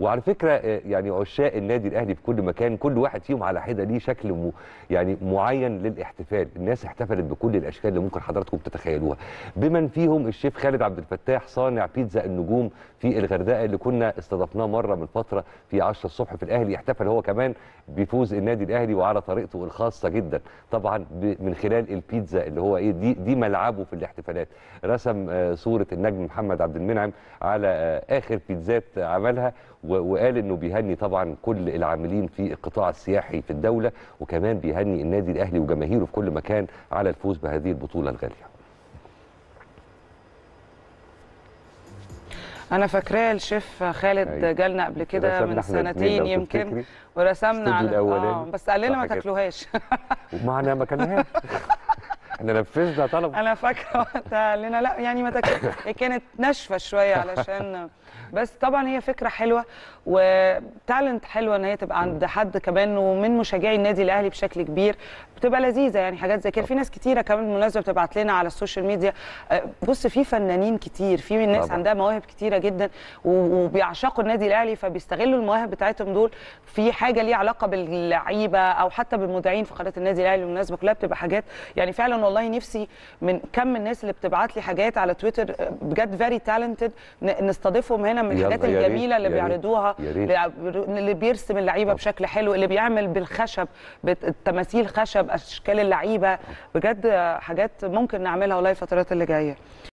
وعلى فكره آه، يعني عشاق النادي الاهلي في كل مكان كل واحد فيهم على حده ليه شكل م... يعني معين للاحتفال الناس احتفلت بكل الاشكال اللي ممكن حضراتكم تتخيلوها بمن فيهم الشيف خالد عبد الفتاح صانع بيتزا النجوم في الغردقه اللي كنا استضفناه مره من فتره في 10 الصبح في الاهلي احتفل هو كمان بفوز النادي الاهلي وعلى طريقته الخاصه جدا طبعا ب... من خلال البيتزا اللي هو ايه دي دي ملعبه في الاحتفالات رسم آه، صوره النجم محمد عبد المنعم على آه، اخر بيتزات عملها و- وقال انه بيهني طبعا كل العاملين في القطاع السياحي في الدوله وكمان بيهني النادي الاهلي وجماهيره في كل مكان على الفوز بهذه البطوله الغاليه انا فاكراه الشيف خالد أيوة. جالنا قبل كده رسمنا من إحنا الاتنين سنتين لو يمكن تفتكري. ورسمنا الاستوديو على الأولاني. اه بس قال لنا صح ما كده. تاكلوهاش ومعنا ما كلناهاش احنا نفذنا طلب انا فاكره وقتها قال لنا لا يعني ما تاكل هي كانت ناشفه شويه علشان بس طبعا هي فكره حلوه وتالنت حلوه ان هي تبقى عند حد كمان ومن مشجعي النادي الاهلي بشكل كبير بتبقى لذيذه يعني حاجات زي كده في ناس كتيره كمان بالمناسبه بتبعت لنا على السوشيال ميديا آه، بص في فنانين كتير في ناس طبعاً. عندها مواهب كتيره جدا و- وبيعشقوا النادي الاهلي فبيستغلوا المواهب بتاعتهم دول في حاجه ليها علاقه باللعيبه او حتى بالمذيعين في قناه النادي الاهلي بالمناسبه كلها بتبقى حاجات يعني فعلا والله نفسي من كم الناس اللي بتبعت لي حاجات على تويتر آه، بجد فيري تالنتد نستضيفهم هنا من يلا، الحاجات يا ريت، الجميله اللي يا ريت، بيعرضوها يا ريت. اللي بيرسم اللعيبه بشكل حلو اللي بيعمل بالخشب بت- التماثيل خشب اشكال اللعيبه بجد حاجات ممكن نعملها والله الفترات اللي جايه